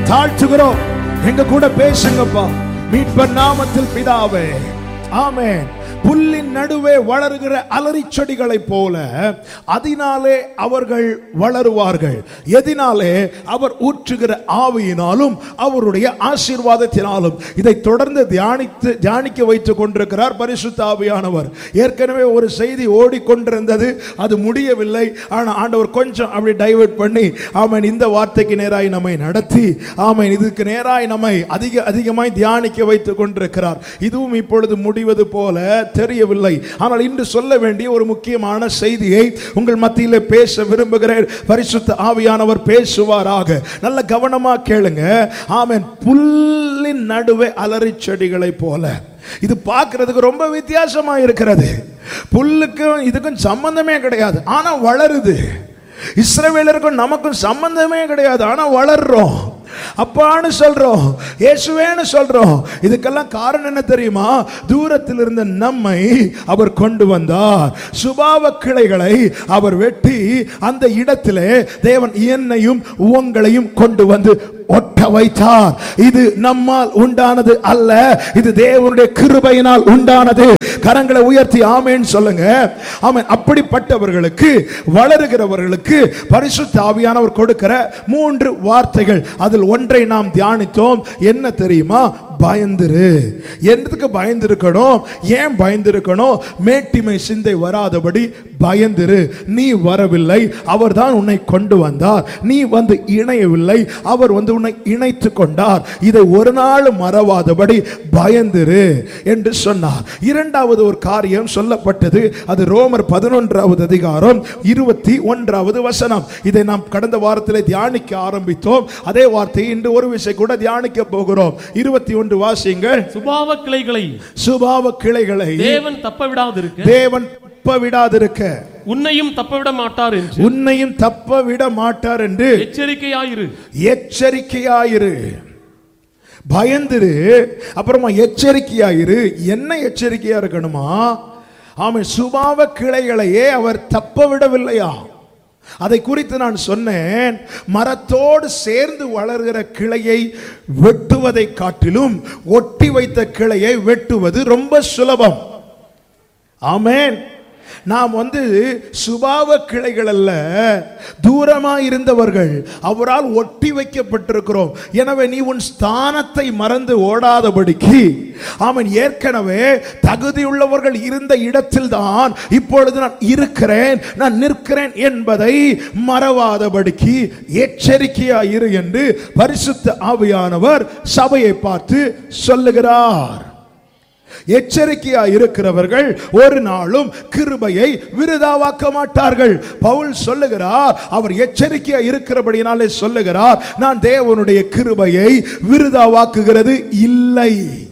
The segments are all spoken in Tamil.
தாழ்த்துகிறோம் எங்க கூட பேசுங்கப்பா மீட்பர் நாமத்தில் பிதாவே ஆமென் புல்லின் நடுவே வளருகிற அலரி செடிகளைப் போல அதனாலே அவர்கள் வளருவார்கள் எதினாலே அவர் ஊற்றுகிற ஆவியினாலும் அவருடைய ஆசீர்வாதத்தினாலும் இதை தொடர்ந்து தியானித்து தியானிக்க வைத்துக் கொண்டிருக்கிறார் பரிசுத்த ஆவியானவர் ஏற்கனவே ஒரு செய்தி ஓடிக்கொண்டிருந்தது அது முடியவில்லை ஆனால் ஆண்டவர் கொஞ்சம் அப்படி டைவர்ட் பண்ணி ஆமென் இந்த வார்த்தைக்கு நேராய் நம்மை நடத்தி ஆமென் இதுக்கு நேராய் நம்மை அதிக அதிகமாய் தியானிக்க வைத்துக் கொண்டிருக்கிறார் இதுவும் இப்பொழுது முடிவது போல தெரியவில்லை ஆனால் இன்று சொல்ல வேண்டிய ஒரு முக்கியமான செய்தியை உங்கள் மத்தியிலே பேச விரும்புகிறேன் பரிசுத்த ஆவியானவர் பேசுவாராக நல்ல கவனமா கேளுங்க ஆமென் புல்லின் நடுவே அலறி செடிகளை போல இது பார்க்கிறதுக்கு ரொம்ப வித்தியாசமா இருக்கிறது புல்லுக்கும் இதுக்கும் சம்பந்தமே கிடையாது ஆனா வளருது இஸ்ரவேலருக்கும் நமக்கும் சம்பந்தமே கிடையாது ஆனா வளர்றோம் அப்பான்னு சொல்றோம் இயேசுவேன்னு சொல்றோம் இதுக்கெல்லாம் காரணம் என்ன தெரியுமா தூரத்தில் இருந்த நம்மை அவர் கொண்டு வந்தார் சுபாவ கிளைகளை அவர் வெட்டி அந்த இடத்திலே தேவன் என்னையும் உங்களையும் கொண்டு வந்து ஒட்ட வைத்தார் இது நம்மால் உண்டானது அல்ல இது தேவனுடைய கிருபையினால் உண்டானது கரங்களை உயர்த்தி ஆமேன்னு சொல்லுங்க ஆமென் அப்படிப்பட்டவர்களுக்கு வளருகிறவர்களுக்கு பரிசுத்த ஆவியானவர் கொடுக்கிற மூன்று வார்த்தைகள் அதில் ஒன்றை நாம் தியானித்தோம் என்ன தெரியுமா பயந்துரு எதுக்கு பயந்திருக்கணும் ஏன் பயந்திருக்கணும் மேட்டிமை சிந்தை வராதபடி பயந்திரு நீ வரவில்லை அவர்தான் உன்னை கொண்டு வந்தார் நீ வந்து இணையவில்லை அவர் வந்து உன்னை இணைத்து கொண்டார் இதை ஒரு நாள் மறவாதபடி பயந்திரு என்று சொன்னார் இரண்டாவது ஒரு காரியம் சொல்லப்பட்டது அது ரோமர் பதினொன்றாவது அதிகாரம் இருபத்தி ஒன்றாவது வசனம் இதை நாம் கடந்த வாரத்தில் தியானிக்க ஆரம்பித்தோம் அதே வார்த்தையை இன்று ஒரு விஷயம் கூட தியானிக்க போகிறோம் இருபத்தி ஒன்று வாசியுங்கள் சுபாவ கிளைகளை சுபாவ கிளைகளை தேவன் தப்ப விடாதிருக்க தேவன் தப்ப விடாதிருக்க உன்னையும் தப்ப விட மாட்டார் என்று உன்னையும் தப்ப விட மாட்டார் என்று எச்சரிக்கையாயிரு எச்சரிக்கையாயிரு பயந்துரு அப்புறமா எச்சரிக்கையாயிரு என்ன எச்சரிக்கையா இருக்கணுமா ஆமாம் சுபாவ கிளைகளையே அவர் தப்ப விடவில்லையா அதை குறித்து நான் சொன்னேன் மரத்தோடு சேர்ந்து வளர்கிற கிளையை வெட்டுவதை காட்டிலும் ஒட்டி வைத்த கிளையை வெட்டுவது ரொம்ப சுலபம் ஆமென் நாம் வந்து சுபாவ கிளைகள் அல்ல தூரமா இருந்தவர்கள் அவரால் ஒட்டி வைக்கப்பட்டிருக்கிறோம் எனவே நீ உன் ஸ்தானத்தை மறந்து ஓடாதபடிக்கு அவன் ஏற்கனவே தகுதியுள்ளவர்கள் இருந்த இடத்தில் தான் இப்பொழுது நான் இருக்கிறேன் நான் நிற்கிறேன் என்பதை மறவாதபடிக்கு எச்சரிக்கையா இரு என்று பரிசுத்த ஆவியானவர் சபையை பார்த்து சொல்லுகிறார் எச்சரிக்கையா இருக்கிறவர்கள் ஒரு நாளும் கிருபையை விருதாவாக்க மாட்டார்கள் பவுல் சொல்லுகிறார் அவர் எச்சரிக்கையா இருக்கிறபடினாலே சொல்லுகிறார் நான் தேவனுடைய கிருபையை விருதாவாக்குகிறது இல்லை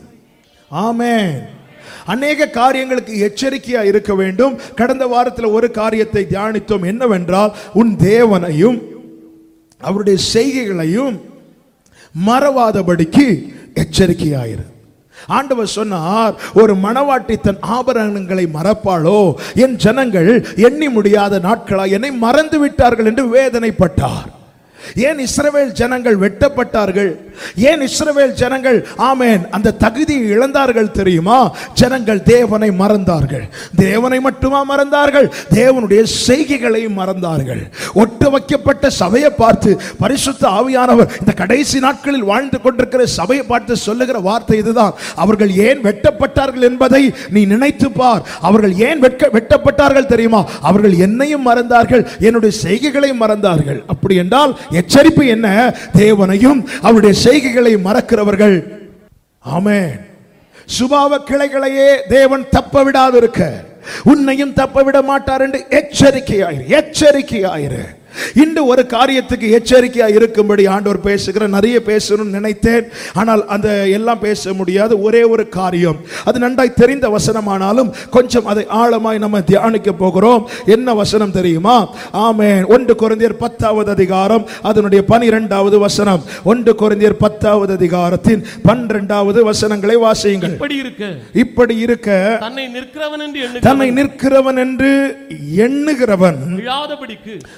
ஆமென் அநேக காரியங்களுக்கு எச்சரிக்கையா இருக்க வேண்டும் கடந்த வாரத்தில் ஒரு காரியத்தை தியானித்தோம் என்னவென்றால் உன் தேவனையும் அவருடைய செய்கைகளையும் மறவாதபடிக்கு எச்சரிக்கையாயிரு ஆண்டவர் சொன்னார் ஒரு மணவாட்டி தன் ஆபரணங்களை மறப்பாளோ என் ஜனங்கள் எண்ணி முடியாத நாட்களா என்னை மறந்து விட்டார்கள் என்று வேதனைப்பட்டார் ஏன் இஸ்ரவேல் ஜனங்கள் வெட்டப்பட்டார்கள் ஏன் இஸ்ரவேல் ஜனங்கள் ஆமென் அந்த தகுதியை இழந்தார்கள் தெரியுமா ஜனங்கள் தேவனை மறந்தார்கள் தேவனை மட்டுமா மறந்தார்கள் தேவனுடைய செய்கைகளை மறந்தார்கள் ஒட்ட வைக்கப்பட்ட சபையை பார்த்து பரிசுத்த ஆவியானவர் இந்த கடைசி நாட்களில் வாழ்ந்து கொண்டிருக்கிற சபையை பார்த்து சொல்லுகிற வார்த்தை இதுதான் அவர்கள் ஏன் வெட்டப்பட்டார்கள் என்பதை நீ நினைத்து பார் அவர்கள் ஏன் வெட்க வெட்டப்பட்டார்கள் தெரியுமா அவர்கள் என்னையும் மறந்தார்கள் என்னுடைய செய்கைகளையும் மறந்தார்கள் அப்படி என்றால் எச்சரிப்பு என்ன தேவனையும் அவருடைய செய்கைகளை மறக்கிறவர்கள் ஆமென் சுபாவ கிளைகளையே தேவன் தப்ப விடாதிருக்க உன்னையும் தப்ப விட மாட்டார் என்று எச்சரிக்கையாயிரு எச்சரிக்கையாயிரு இன்று ஒரு காரியத்துக்கு எச்சரிக்கையா இருக்கும்படி ஆண்டவர் பேசுகிற நிறைய பேசணும்னு நினைத்தேன் ஆனால் அந்த எல்லாம் பேச முடியாது ஒரே ஒரு காரியம் அது நன்றாய் தெரிந்த வசனமானாலும் கொஞ்சம் அதை ஆழமாய் நம்ம தியானிக்க போகிறோம் என்ன வசனம் தெரியுமா ஆமென் ஒன்று குறைந்தியர் பத்தாவது அதிகாரம் அதனுடைய பனிரெண்டாவது வசனம் ஒன்று குறைந்தியர் பத்தாவது அதிகாரத்தின் பன்னிரெண்டாவது வசனங்களை வாசியுங்கள் இப்படி இருக்க இப்படி இருக்க தன்னை நிற்கிறவன் என்று தன்னை எண்ணுகிறவன் நிற்கிறவன் என்று எண்ணுகிறவன் விழாதபடிக்கு விழா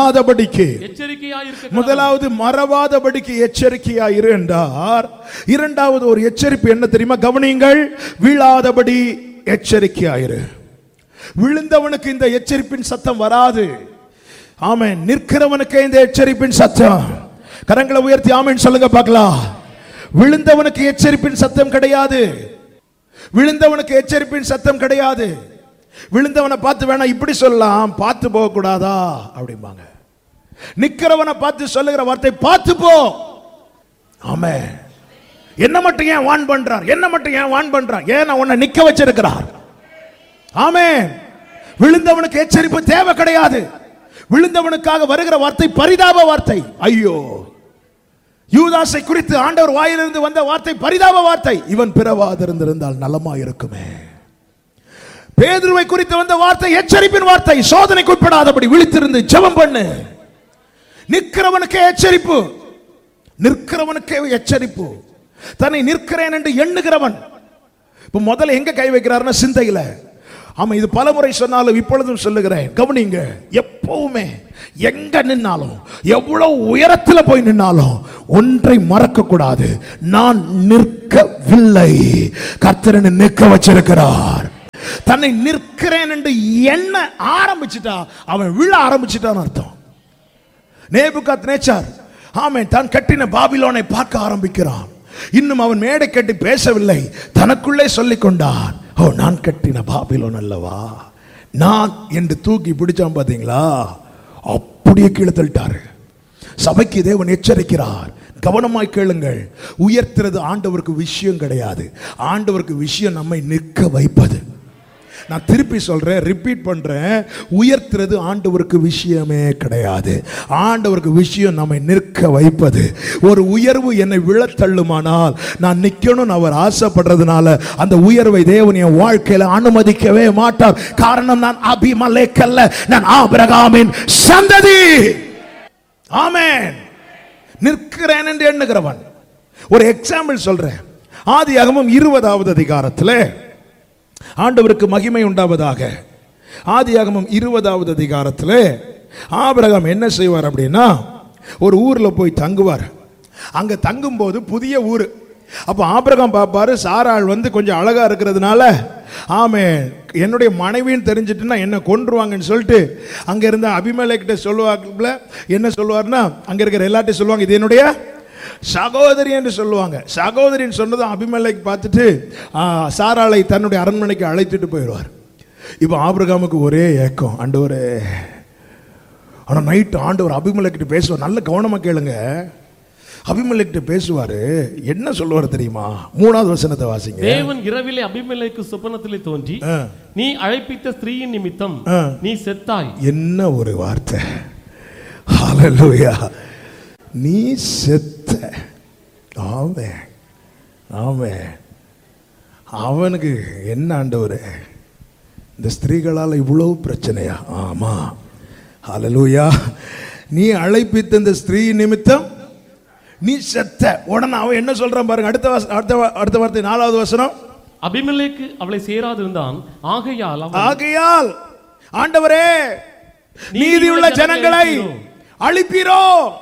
விழாதபடிக்கு எச்சரிக்கையாயிருக்க முதலாவது மறவாதபடிக்கு எச்சரிக்கையா இரு என்றார் இரண்டாவது ஒரு எச்சரிப்பு என்ன தெரியுமா கவனியுங்கள் விழாதபடி எச்சரிக்கையாயிரு விழுந்தவனுக்கு இந்த எச்சரிப்பின் சத்தம் வராது ஆமென் நிற்கிறவனுக்கு இந்த எச்சரிப்பின் சத்தம் கரங்களை உயர்த்தி ஆமென் சொல்லுங்க பார்க்கலாம் விழுந்தவனுக்கு எச்சரிப்பின் சத்தம் கிடையாது விழுந்தவனுக்கு எச்சரிப்பின் சத்தம் கிடையாது விழுந்தவனை பார்த்து வேணா இப்படி சொல்லலாம் பார்த்து போக கூடாதா அப்படிம்பாங்க நிக்கிறவனை பார்த்து சொல்லுகிற வார்த்தை பார்த்து போ ஆமே என்ன மட்டும் ஏன் வான் பண்றார் என்ன மட்டும் ஏன் வான் பண்றார் ஏன் நான் உன்னை நிக்க வச்சிருக்கிறார் ஆமே விழுந்தவனுக்கு எச்சரிப்பு தேவை கிடையாது விழுந்தவனுக்காக வருகிற வார்த்தை பரிதாப வார்த்தை ஐயோ யூதாசை குறித்து ஆண்டவர் வாயிலிருந்து வந்த வார்த்தை பரிதாப வார்த்தை இவன் பிறவாதிருந்திருந்தால் நலமா இருக்குமே பேதுருவை குறித்து வந்த வார்த்தை எச்சரிப்பின் வார்த்தை சோதனைக்கு உட்படாதபடி விழித்திருந்து ஜெபம் பண்ணு நிற்கிறவனுக்கே எச்சரிப்பு நிற்கிறவனுக்கே எச்சரிப்பு தன்னை நிற்கிறேன் என்று எண்ணுகிறவன் இப்ப முதல்ல எங்க கை வைக்கிறாருன்னா சிந்தையில ஆமா இது பலமுறை சொன்னாலும் இப்பொழுதும் சொல்லுகிறேன் கவனிங்க எப்பவுமே எங்க நின்னாலும் எவ்வளவு உயரத்துல போய் நின்னாலும் ஒன்றை மறக்க கூடாது நான் நிற்கவில்லை கர்த்தரனை நிற்க வச்சிருக்கிறார் தன்னை நிற்கிறேன் என்று எண்ண ஆரம்பிச்சிட்டா அவன் விழ ஆரம்பிச்சிட்டான்னு அர்த்தம் நேபுகாத் நேச்சார் ஆமென் தான் கட்டின பாபிலோனை பார்க்க ஆரம்பிக்கிறான் இன்னும் அவன் மேடை கட்டி பேசவில்லை தனக்குள்ளே சொல்லிக் கொண்டான் ஓ நான் கட்டின பாபிலோன் அல்லவா நான் என்று தூக்கி பிடிச்சான் பாத்தீங்களா அப்படியே கீழே தள்ளிட்டாரு சபைக்கு தேவன் எச்சரிக்கிறார் கவனமாய் கேளுங்கள் உயர்த்துறது ஆண்டவருக்கு விஷயம் கிடையாது ஆண்டவருக்கு விஷயம் நம்மை நிற்க வைப்பது நான் திருப்பி சொல்றேன் ரிப்பீட் பண்றேன் உயர்த்துறது ஆண்டவருக்கு விஷயமே கிடையாது ஆண்டவருக்கு விஷயம் நம்மை நிற்க வைப்பது ஒரு உயர்வு என்னை விழத்தள்ளுமானால் நான் நிக்கணும்னு அவர் ஆசைப்படுறதுனால அந்த உயர்வை தேவன் என் வாழ்க்கையில அனுமதிக்கவே மாட்டார் காரணம் நான் அபிமலேக்கல்ல நான் ஆபிரகாமின் சந்ததி ஆமென் நிற்கிறேன் என்று எண்ணுகிறவன் ஒரு எக்ஸாம்பிள் சொல்றேன் ஆதியாகமம் இருபதாவது அதிகாரத்தில் ஆண்டவருக்கு மகிமை உண்டாவதாக ஆதியாகமம் இருபதாவது அதிகாரத்தில் ஆபிரகாம் என்ன செய்வார் அப்படின்னா ஒரு ஊர்ல போய் தங்குவார் அங்க தங்கும்போது புதிய ஊர் அப்போ ஆபிரகாம் பார்ப்பாரு சாராள் வந்து கொஞ்சம் அழகா இருக்கிறதுனால ஆமே என்னுடைய மனைவின்னு தெரிஞ்சிட்டுன்னா என்ன கொன்றுவாங்கன்னு சொல்லிட்டு அங்க இருந்த அபிமேலைக்கிட்ட சொல்லுவாங்கல்ல என்ன சொல்லுவார்னா அங்க இருக்கிற எல்லாத்தையும் சொல்லுவாங்க இது என்னுடைய சகோதரி என்று சொல்லுவாங்க சகோதரின்னு சொன்னதும் அபிமலைக்கு பார்த்துட்டு ஆ, சாராளை தன்னுடைய அரண்மனைக்கு அழைத்துட்டு போயிடுவார் இப்போ ஆபிரகாமுக்கு ஒரே ஏக்கம் ஆண்டவரே ஆனா நைட்டு ஆண்டவர் அபிமலைக்கிட்ட பேசுவார் நல்ல கவனமா கேளுங்க அபிமலைக்கிட்ட பேசுவாரு என்ன சொல்லுவார் தெரியுமா மூணாவது வசனத்தை வாசிங்க தேவன் இரவிலே அபிமெலேக்கு சொப்பனத்திலே தோன்றி ஆ. நீ அழைப்பித்த ஸ்திரீயின் நிமித்தம் ஆ. நீ செத்தாய் என்ன ஒரு வார்த்தை ஹalleluya நீ செத்த ஆமே ஆமே அவனுக்கு என்ன ஆண்டவரே இந்த ஸ்திரீகளால் இவ்வளவு பிரச்சனையா ஆமா ஹalleluya நீ அழைப்பித்த இந்த ஸ்திரீ நிமித்தம் நீ செத்த உடனே அவன் என்ன சொல்றான் பாருங்க அடுத்த வாச- அடுத்த வா- அடுத்த வார்த்தை நாலாவது வசனம் அபிமெலேக்கு அவளை சேராதிருந்தான் ஆகையால் அவன் ஆகையால் ஆண்டவரே நீதியுள்ள ஜனங்களை அழிப்பீரோ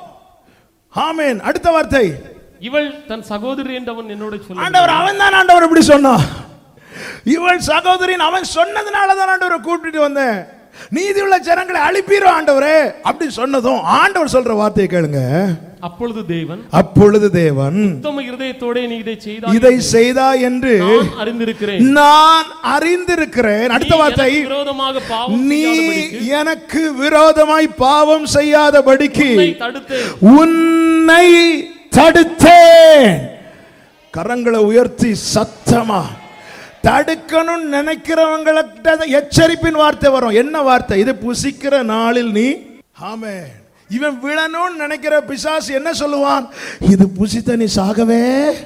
ஆமென் அடுத்த வார்த்தை இவள் தன் சகோதரி என்றவன் என்னோட சொல்ல ஆண்டவர் அவன் தான் ஆண்டவர் இப்படி சொன்னான் இவள் சகோதரின் அவன் சொன்னதுனால தான் ஆண்டவரை கூட்டிட்டு வந்தேன் நீதியுள்ள ஜனங்களை அழிப்பீரோ ஆண்டவரே அப்படி சொன்னதும் ஆண்டவர் சொல்ற வார்த்தையை கேளுங்க அப்பொழுது தேவன் அப்பொழுது தேவன் உத்தம இருதயத்தோட நீ இதை செய்தாய் இதை செய்தா என்று நான் அறிந்திருக்கிறேன் நான் அறிந்திருக்கிறேன் அடுத்த நீ வார்த்தை எனக்கு விரோதமாக பாவம் நீ செய்யாதபடிக்கு எனக்கு விரோதமாய் பாவம் செய்யாதபடிக்கு உன்னை தடுத்தேன் உன்னை தடுத்தேன் கரங்களை உயர்த்தி சத்தமா தடுக்கணும்னு நினைக்கிறவங்கள்ட்ட எச்சரிப்பின் வார்த்தை வரும் என்ன வார்த்தை இது புசிக்கிற நாளில் நீ ஆமே இவன் விழணும்னு நினைக்கிற பிசாசு என்ன சொல்லுவான் இது புசித்த நீ சாகவே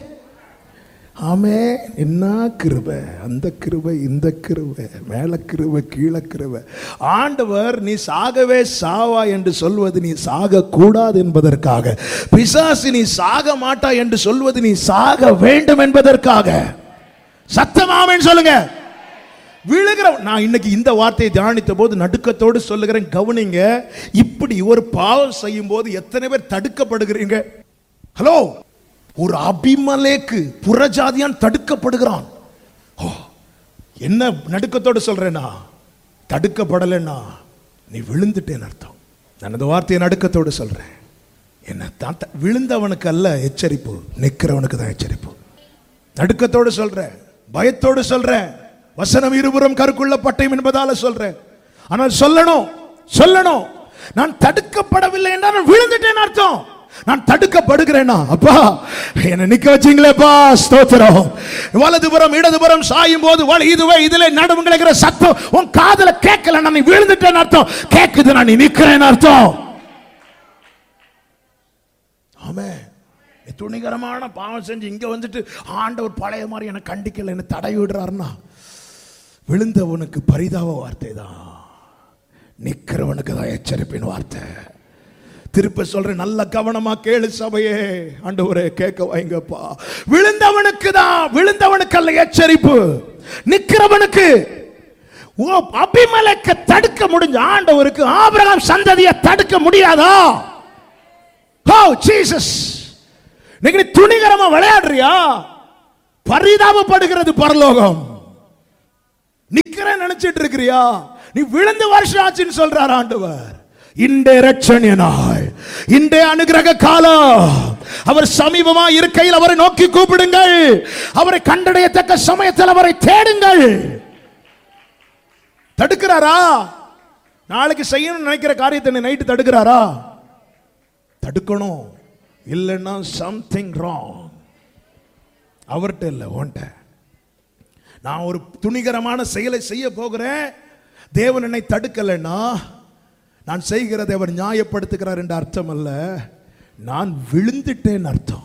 ஆமே என்ன கிருபை அந்த கிருபை இந்த கிருபை மேல கிருபை கீழே கிருபை ஆண்டவர் நீ சாகவே சாவா என்று சொல்வது நீ சாக கூடாது என்பதற்காக பிசாசு நீ சாக மாட்டா என்று சொல்வது நீ சாக வேண்டும் என்பதற்காக சத்தமாமேன்னு சொல்லுங்க விழுகிற நான் இன்னைக்கு இந்த வார்த்தையை தியானித்த போது நடுக்கத்தோடு சொல்லுகிறேன் கவனிங்க இப்படி ஒரு பாவம் செய்யும் போது எத்தனை பேர் தடுக்கப்படுகிறீங்க ஹலோ ஒரு அபிமலேக்கு புறஜாதியான் தடுக்கப்படுகிறான் ஓ, என்ன நடுக்கத்தோடு சொல்றேன்னா தடுக்கப்படலைன்னா நீ விழுந்துட்டேன்னு அர்த்தம் நான் அந்த வார்த்தையை நடுக்கத்தோடு சொல்றேன் என்ன தான் த- விழுந்தவனுக்கு அல்ல எச்சரிப்பு நிற்கிறவனுக்கு தான் எச்சரிப்பு நடுக்கத்தோடு சொல்றேன் பயத்தோடு சொல்றேன் வசனம் இருபுறம் கருக்குள்ள பட்டயம் என்பதால சொல்றேன் ஆனால் சொல்லணும் சொல்லணும் நான் தடுக்கப்படவில்லை என்றால் நான் விழுந்துட்டேன் அர்த்தம் நான் தடுக்கப்படுகிறேனா அப்பா என்ன நிக்க வச்சீங்களேப்பா ஸ்தோத்திரம் வலதுபுறம் இடதுபுறம் சாயும் போது வலி இதுவே இதுல நடுவுங்கிற சத்தம் உன் காதுல கேட்கல நான் நீ விழுந்துட்டேன்னு அர்த்தம் கேக்குது நான் நீ நிக்கிறேன்னு அர்த்தம் ஆமே நீ துணிகரமான பாவம் செஞ்சு இங்க வந்துட்டு ஆண்டவர் பழைய மாதிரி எனக்கு கண்டிக்கல என்ன தடை விடுறாருன்னா விழுந்தவனுக்கு பரிதாப வார்த்தை தான் நிக்கிறவனுக்கு தான் எச்சரிப்பின் வார்த்தை திருப்ப சொல்றேன் நல்ல கவனமா கேளு சபையே ஆண்டவரே கேட்க வைங்கப்பா விழுந்தவனுக்கு தான் விழுந்தவனுக்கு அல்ல எச்சரிப்பு நிக்கிறவனுக்கு ஓ அபிமலக்க தடுக்க முடிஞ்ச ஆண்டவருக்கு ஆபிரகாம் சந்ததியை தடுக்க முடியாதா ஓ ஜீசஸ் நீங்க துணிகரமா விளையாடுறியா பரிதாபப்படுகிறது பரலோகம் நிக்கிறேன் நினைச்சிட்டு இருக்கிறியா நீ விழுந்து வருஷம் ஆச்சுன்னு சொல்றார் ஆண்டவர் இண்டே ரட்சணிய நாள் இண்டே அனுகிரக காலம் அவர் சமீபமா இருக்கையில் அவரை நோக்கி கூப்பிடுங்கள் அவரை கண்டடையத்தக்க சமயத்தில் அவரை தேடுங்கள் தடுக்கிறாரா நாளைக்கு செய்யணும்னு நினைக்கிற காரியத்தை நைட்டு தடுக்கிறாரா தடுக்கணும் இல்லைன்னா சம்திங் ராங் அவர்கிட்ட இல்லை ஓன்ட்ட நான் ஒரு துணிகரமான செயலை செய்ய போகிறேன் தேவன் என்னை தடுக்கலைன்னா நான் செய்கிறதை அவர் நியாயப்படுத்துகிறார் என்ற அர்த்தம் அல்ல நான் விழுந்துட்டேன் அர்த்தம்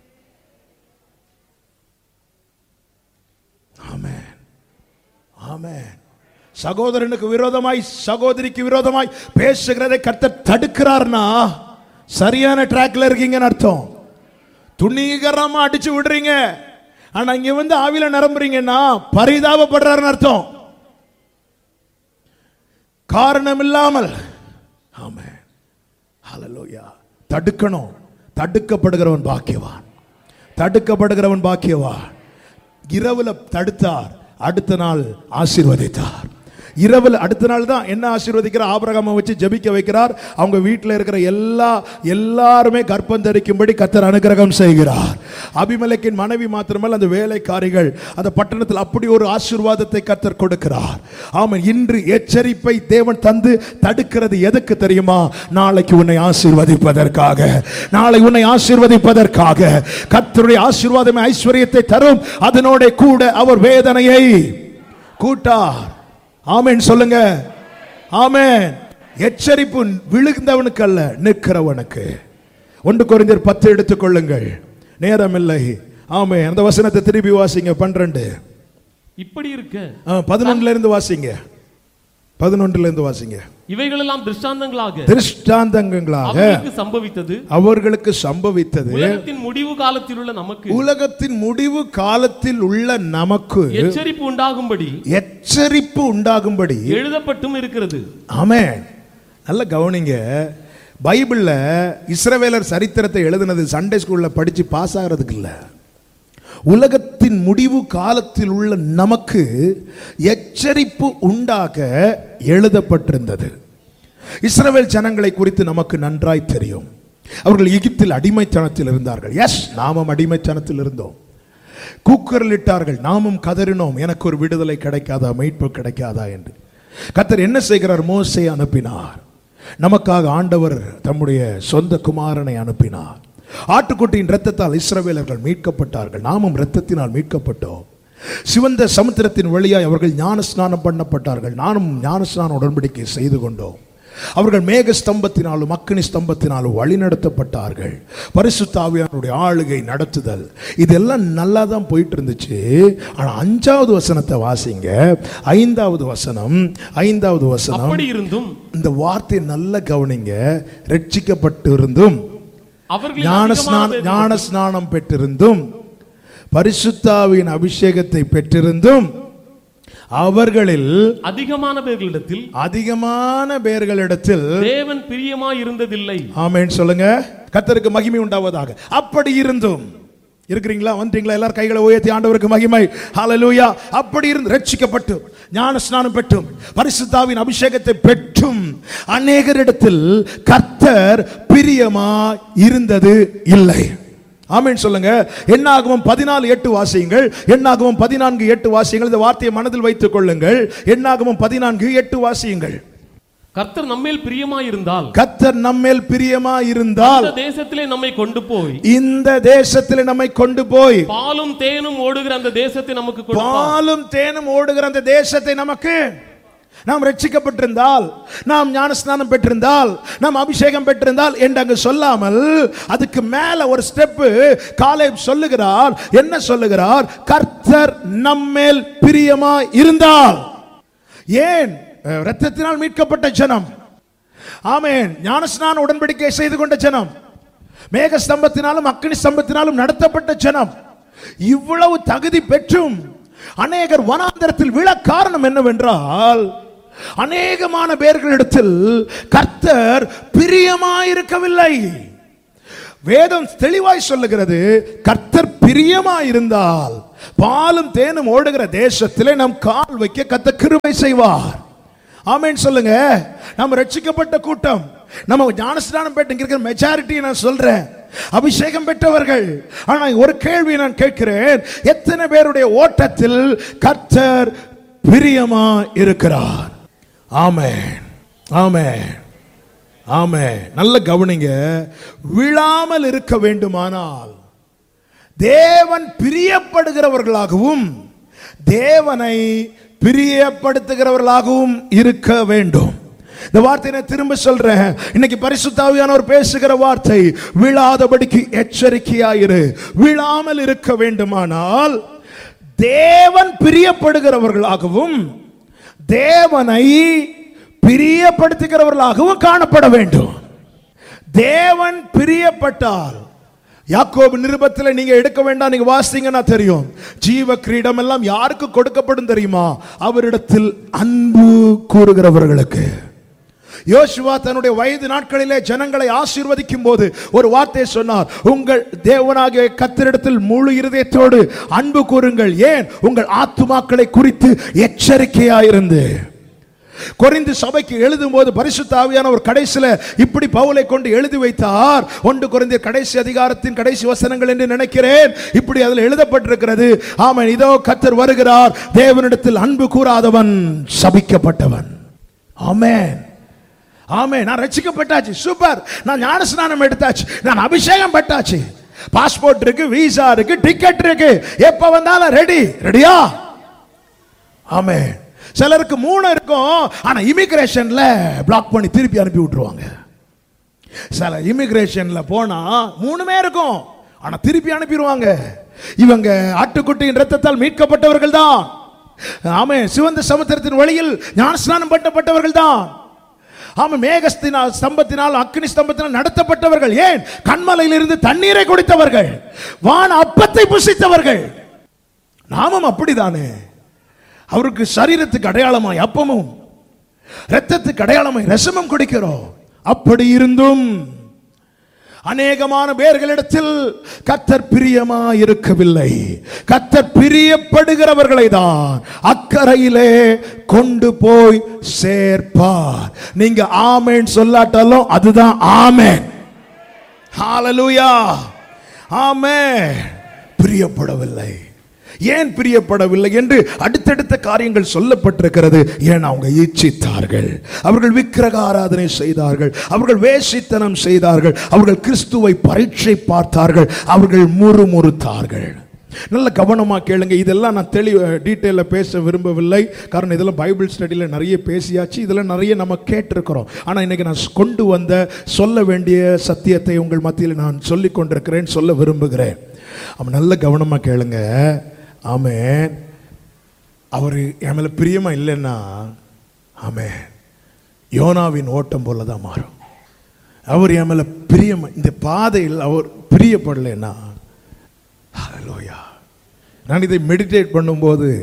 ஆமென் ஆமென் சகோதரனுக்கு விரோதமாய் சகோதரிக்கு விரோதமாய் பேசுகிறதை கர்த்தர் தடுக்கிறார்னா சரியான ட்ராக்ல இருக்கீங்கன்னு அர்த்தம் துணிகரமா அடிச்சு விடுறீங்க ஆனா இங்க வந்து ஆவில நிரம்புறீங்கன்னா பரிதாபப்படுறாருன்னு அர்த்தம் காரணம் இல்லாமல் ஆமே ஹalleluya தடுக்கணும் தடுக்கப்படுகிறவன் பாக்கியவான் தடுக்கப்படுகிறவன் பாக்கியவான் இரவுல தடுத்தார் அடுத்த நாள் ஆசீர்வதித்தார் இரவில் அடுத்த நாள் தான் என்ன ஆசீர்வதிக்கிறார் ஆபிரகாமை வச்சு ஜெபிக்க வைக்கிறார் அவங்க வீட்டில் இருக்கிற எல்லா எல்லாருமே கர்ப்பம் தரிக்கும்படி கத்தர் அனுகிரகம் செய்கிறார் அபிமலைக்கின் மனைவி மாத்திரமல்ல அந்த வேலைக்காரிகள் அந்த பட்டணத்தில் அப்படி ஒரு ஆசீர்வாதத்தை கத்தர் கொடுக்கிறார் ஆமாம் இன்று எச்சரிப்பை தேவன் தந்து தடுக்கிறது எதுக்கு தெரியுமா நாளைக்கு உன்னை ஆசீர்வதிப்பதற்காக நாளை உன்னை ஆசீர்வதிப்பதற்காக கத்தருடைய ஆசீர்வாதம் ஐஸ்வர்யத்தை தரும் அதனோட கூட அவர் வேதனையை கூட்டார் ஆமென் சொல்லுங்க ஆமென் எச்சரிப்பு விழுந்தவனுக்கு அல்ல நிற்கிறவனுக்கு ஒன்று குறைந்தர் பத்து எடுத்துக்கொள்ளுங்கள் நேரம் இல்லை ஆமே அந்த வசனத்தை திருப்பி வாசிங்க பன்னிரண்டு இப்படி இருக்க பதினொன்னுல இருந்து வாசிங்க பதினொன்றுல இருந்து வாசிங்க இவைகளெல்லாம் திருஷ்டாந்தங்களாக திருஷ்டாந்தங்களாக அவர்களுக்கு சம்பவித்தது அவர்களுக்கு சம்பவித்தது உலகத்தின் முடிவு காலத்தில் உள்ள நமக்கு உலகத்தின் முடிவு காலத்தில் உள்ள நமக்கு எச்சரிப்பு உண்டாகும்படி எச்சரிப்பு உண்டாகும்படி எழுதப்பட்டும் இருக்கிறது ஆமென் நல்ல கவனிங்க பைபிள்ல இஸ்ரவேலர் சரித்திரத்தை எழுதுனது சண்டே ஸ்கூல்ல படிச்சு பாஸ் ஆகிறதுக்கு இல்ல உலகத்தின் முடிவு காலத்தில் உள்ள நமக்கு எச்சரிப்பு உண்டாக எழுதப்பட்டிருந்தது இஸ்ரவேல் ஜனங்களை குறித்து நமக்கு நன்றாய் தெரியும் அவர்கள் எகிப்தில் அடிமைத்தனத்தில் இருந்தார்கள் எஸ் நாமும் அடிமைத்தனத்தில் இருந்தோம் கூக்குரலிட்டார்கள் நாமும் கதறினோம் எனக்கு ஒரு விடுதலை கிடைக்காதா மீட்பு கிடைக்காதா என்று கத்தர் என்ன செய்கிறார் மோசே அனுப்பினார் நமக்காக ஆண்டவர் தம்முடைய சொந்த குமாரனை அனுப்பினார் ஆட்டுக்குட்டியின் இரத்தத்தால் இஸ்ரவேலர்கள் மீட்கப்பட்டார்கள் நாமும் இரத்தத்தினால் மீட்கப்பட்டோம் சிவந்த சமுத்திரத்தின் வழியாய் அவர்கள் ஞான ஸ்நானம் பண்ணப்பட்டார்கள் நானும் ஞான ஸ்நான உடன்படிக்கை செய்து கொண்டோம் அவர்கள் மேக ஸ்தம்பத்தினாலும் அக்கினி ஸ்தம்பத்தினாலும் வழிநடத்தப்பட்டார்கள் பரிசுத்த ஆவியானுடைய ஆளுகை நடத்துதல் இதெல்லாம் நல்லா தான் போயிட்டு இருந்துச்சு ஆனா அஞ்சாவது வசனத்தை வாசிங்க ஐந்தாவது வசனம் ஐந்தாவது வசனம் அப்படி இருந்தும் இந்த வார்த்தை நல்ல கவனிங்க ரட்சிக்கப்பட்டு இருந்தும் அவர்கள் ஞான ஸ்நானம் ஞான ஸ்நானம் பெற்றிருந்தும் பரிசுத்தாவின் அபிஷேகத்தை பெற்றிருந்தும் அவர்களில் அதிகமான பேர்களிடத்தில் அதிகமான பேர்களிடத்தில் தேவன் பிரியமாய் இருந்ததில்லை ஆமென் சொல்லுங்க கர்த்தருக்கு மகிமை உண்டாவதாக அப்படி இருந்தும் இருக்கிறீங்களா வந்துட்டீங்களா எல்லாரும் கைகளை உயர்த்தி ஆண்டவருக்கு மகிமை ஹalleluya அப்படி இருந்து ரட்சிக்கப்பட்டு ஞான ஸ்நானம் பெற்றும் பரிசுத்தாவின் அபிஷேகத்தை பெற்றும் அநேகரிடத்தில் கர்த்தர் பிரியமா இருந்தது இல்லை ஆமென் சொல்லுங்க எண்ணாகமம் பதினாலு எட்டு வாசியுங்கள் எண்ணாகமம் பதினான்கு எட்டு வாசியுங்கள் இந்த வார்த்தையை மனதில் வைத்துக் கொள்ளுங்கள் எண்ணாகமம் பதினான்கு எட்டு வாசியுங்கள் கர்த்தர் நம்மேல் பிரியமாய் இருந்தால் கர்த்தர் நம்மேல் பிரியமா இருந்தால் அந்த தேசத்திலே நம்மை கொண்டு போய் இந்த தேசத்தில் நம்மை கொண்டு போய் பாலும் தேனும் ஓடுகிற அந்த தேசத்தை நமக்கு கொடுப்பார் பாலும் தேனும் ஓடுகிற அந்த தேசத்தை நமக்கு நாம் ரட்சிக்கப்பட்டிருந்தால் நாம் ஞானஸ்நானம் பெற்றிருந்தால் நாம் அபிஷேகம் பெற்றிருந்தால் என்று அங்கு சொல்லாமல் அதுக்கு மேல ஒரு ஸ்டெப் காலை சொல்லுகிறார் என்ன சொல்லுகிறார் கர்த்தர் நம்மேல் பிரியமா இருந்தால் ஏன் அஹ், இரத்தத்தினால் மீட்கப்பட்ட ஜனம் ஆமென் ஞானஸ்நான உடன்படிக்கை செய்து கொண்ட ஜனம் மேக ஸ்தம்பத்தினாலும் அக்னி ஸ்தம்பத்தினாலும் நடத்தப்பட்ட ஜனம் இவ்வளவு தகுதி பெற்றும் அநேகர் வனாந்தரத்தில் விழ காரணம் என்னவென்றால் அநேகமான பேர்களிடத்தில் கர்த்தர் பிரியமாயிருக்கவில்லை வேதம் தெளிவாய் சொல்லுகிறது கர்த்தர் பிரியமாயிருந்தால் பாலும் தேனும் ஓடுகிற தேசத்திலே நம் கால் வைக்க கத்த கிருபை செய்வார் ஆமென் சொல்லுங்க நம்ம ரட்சிக்கப்பட்ட கூட்டம் நம்ம ஞானஸ்நானம் பெற்று இங்க இருக்கிற மெஜாரிட்டி நான் சொல்றேன் அபிஷேகம் பெற்றவர்கள் ஆனா ஒரு கேள்வி நான் கேட்கிறேன் எத்தனை பேருடைய ஓட்டத்தில் கர்த்தர் பிரியமா இருக்கிறார் ஆமென் ஆமென் ஆமே நல்ல கவனிங்க விழாமல் இருக்க வேண்டுமானால் தேவன் பிரியப்படுகிறவர்களாகவும் தேவனை பிரியப்படுத்துகிறவர்களாகவும் இருக்க வேண்டும் இந்த வார்த்தையை நான் திரும்ப சொல்றேன் இன்னைக்கு பரிசுத்தாவியானவர் பேசுகிற வார்த்தை விழாதபடிக்கு எச்சரிக்கையாயிரு விழாமல் இருக்க வேண்டுமானால் தேவன் பிரியப்படுகிறவர்களாகவும் தேவனை பிரியப்படுத்துகிறவர்களாகவும் காணப்பட வேண்டும் தேவன் பிரியப்பட்டால் யாக்கோபு நிருபத்தில் நீங்க எடுக்க வேண்டாம் நீங்க வாசிங்கன்னா தெரியும் ஜீவ கிரீடம் எல்லாம் யாருக்கு கொடுக்கப்படும் தெரியுமா அவரிடத்தில் அன்பு கூறுகிறவர்களுக்கு யோசுவா தன்னுடைய வயது நாட்களிலே ஜனங்களை ஆசீர்வதிக்கும் போது ஒரு வார்த்தை சொன்னார் உங்கள் தேவனாகிய கத்திரிடத்தில் முழு இருதயத்தோடு அன்பு கூறுங்கள் ஏன் உங்கள் ஆத்துமாக்களை குறித்து எச்சரிக்கையாயிருந்து கொரிந்து சபைக்கு எழுதும் போது பரிசுத்த ஆவியானவர் கடைசில இப்படி பவுலை கொண்டு எழுதி வைத்தார் ஒன்று கொரிந்திய கடைசி அதிகாரத்தின் கடைசி வசனங்கள் என்று நினைக்கிறேன் இப்படி அதில் எழுதப்பட்டிருக்கிறது ஆமாம் இதோ கத்தர் வருகிறார் தேவனிடத்தில் அன்பு கூறாதவன் சபிக்கப்பட்டவன் ஆமென் ஆமே நான் ரட்சிக்கப்பட்டாச்சு சூப்பர் நான் ஞானஸ்நானம் எடுத்தாச்சு நான் அபிஷேகம் பெற்றாச்சு பாஸ்போர்ட் இருக்கு விசா இருக்கு டிக்கெட் இருக்கு எப்ப வந்தாலும் ரெடி ரெடியா ஆமே சிலருக்கு மூணு இருக்கும் ஆனா இமிகிரேஷன்ல பிளாக் பண்ணி திருப்பி அனுப்பி விட்டுருவாங்க சில இமிகிரேஷன்ல போனா மூணுமே இருக்கும் ஆனா திருப்பி அனுப்பிடுவாங்க இவங்க ஆட்டுக்குட்டியின் ரத்தத்தால் மீட்கப்பட்டவர்கள் தான் ஆமே சிவந்த சமுத்திரத்தின் வழியில் ஞானஸ்நானம் பண்ணப்பட்டவர்கள் தான் ஆமா மேகஸ்தினால் ஸ்தம்பத்தினால் அக்னி ஸ்தம்பத்தினால் நடத்தப்பட்டவர்கள் ஏன் கண்மலையில் இருந்து தண்ணீரை குடித்தவர்கள் வான அப்பத்தை புசித்தவர்கள் நாமும் அப்படிதானே அவருக்கு சரீரத்துக்கு அடையாளமாய் அப்பமும் இரத்தத்துக்கு அடையாளமாய் ரசமும் குடிக்கிறோம் அப்படி இருந்தும் அநேகமான பேர்களிடத்தில் கத்தர் பிரியமா இருக்கவில்லை கத்தர் பிரியப்படுகிறவர்களை தான் அக்கறையிலே கொண்டு போய் சேர்ப்பார் நீங்க ஆமேன் சொல்லாட்டாலும் அதுதான் ஆமேன் ஹalleluya ஆமென் பிரியப்படவில்லை ஏன் பிரியப்படவில்லை என்று அடுத்தடுத்த காரியங்கள் சொல்லப்பட்டிருக்கிறது ஏன் அவங்க இச்சித்தார்கள் அவர்கள் விக்கிரக ஆராதனை செய்தார்கள் அவர்கள் வேசித்தனம் செய்தார்கள் அவர்கள் கிறிஸ்துவை பரீட்சை பார்த்தார்கள் அவர்கள் முறுமுறுத்தார்கள் நல்ல கவனமாக கேளுங்க இதெல்லாம் நான் தெளிவு டீட்டெயிலில் பேச விரும்பவில்லை காரணம் இதெல்லாம் பைபிள் ஸ்டடியில் நிறைய பேசியாச்சு இதெல்லாம் நிறைய நம்ம கேட்டிருக்கிறோம் ஆனால் இன்னைக்கு நான் கொண்டு வந்த சொல்ல வேண்டிய சத்தியத்தை உங்கள் மத்தியில் நான் சொல்லி கொண்டிருக்கிறேன் சொல்ல விரும்புகிறேன் அவன் நல்ல கவனமாக கேளுங்க ஆமென் அவர் என் மேலே பிரியமாக இல்லைன்னா ஆமென் யோனாவின் ஓட்டம் போல தான் மாறும் அவர் என் மேலே பிரியமா இந்த பாதையில் அவர் பிரியப்படலைன்னா ஹalleluya நான் இதை மெடிடேட் பண்ணும்போது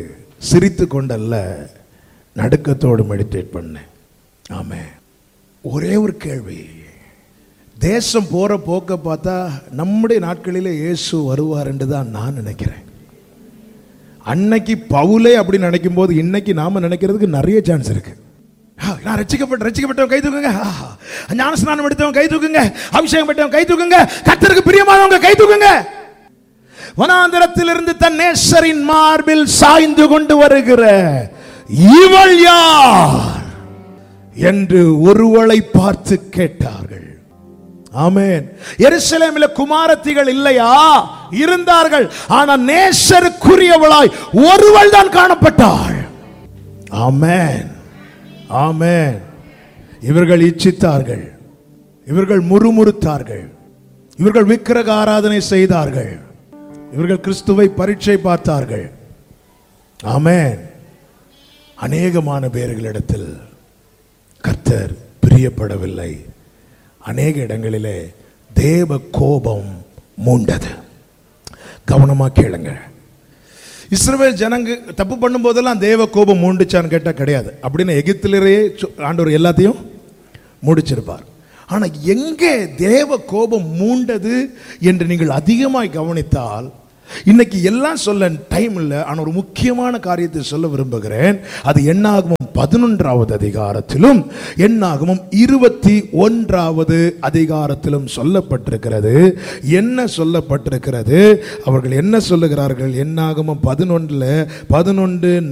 சிரித்து கொண்டல்ல நடுக்கத்தோடு மெடிடேட் பண்ணேன் ஆமே ஒரே ஒரு கேள்வி தேசம் போற போக்க பார்த்தா நம்முடைய நாட்களிலே இயேசு வருவார் என்று தான் நான் நினைக்கிறேன் அன்னைக்கு பவுலே அப்படி நினைக்கும் போது இன்னைக்கு நாம நினைக்கிறதுக்கு நிறைய சான்ஸ் இருக்கு ஆ, நான் ரட்சிக்கப்பட்ட ரட்சிக்கப்பட்டவன் கை தூக்குங்க ஆஹா. ஞான ஸ்நானம் எடுத்தவன் கை தூக்குங்க அபிஷேகம் பெற்றவன் கை தூக்குங்க கத்தருக்கு பிரியமானவங்க கை தூக்குங்க வனாந்திரத்திலிருந்து தன் நேசரின் மார்பில் சாய்ந்து கொண்டு வருகிற இவள் யார் என்று ஒருவளை பார்த்து கேட்டார்கள் ஆமென் எருசலேமில் குமாரத்திகள் இல்லையா இருந்தார்கள் ஆனா நேசருக்குரியவளாய் ஒருவள் தான் காணப்பட்டாள் ஆமென் ஆமென் இவர்கள் இச்சித்தார்கள் இவர்கள் முறுமுறுத்தார்கள் இவர்கள் விக்கிரக ஆராதனை செய்தார்கள் இவர்கள் கிறிஸ்துவை பரீட்சை பார்த்தார்கள் ஆமென் அநேகமான பேர்களிடத்தில் கர்த்தர் பிரியப்படவில்லை அநேக இடங்களிலே தேவ கோபம் மூண்டது கவனமா கேளுங்க இஸ்ரவேல் ஜனங்க தப்பு பண்ணும்போதெல்லாம் தேவ கோபம் மூண்டுச்சான்னு கேட்டால் கிடையாது அப்படின்னு எகிப்திலேயே சு- ஆண்டவர் எல்லாத்தையும் முடிச்சிருப்பார் ஆனா எங்கே தேவ கோபம் மூண்டது என்று நீங்கள் அதிகமாய் கவனித்தால் இன்னைக்கு எல்லாம் சொல்ல டைம் இல்லை ஆனால் ஒரு முக்கியமான காரியத்தை சொல்ல விரும்புகிறேன் அது எண்ணாகமும் பதினொன்றாவது அதிகாரத்திலும் எண்ணாகமும் இருபத்தி ஒன்றாவது அதிகாரத்திலும் சொல்லப்பட்டிருக்கிறது என்ன சொல்லப்பட்டிருக்கிறது அவர்கள் என்ன சொல்லுகிறார்கள் எண்ணாகமும் பதினொன்றில் பதினொன்று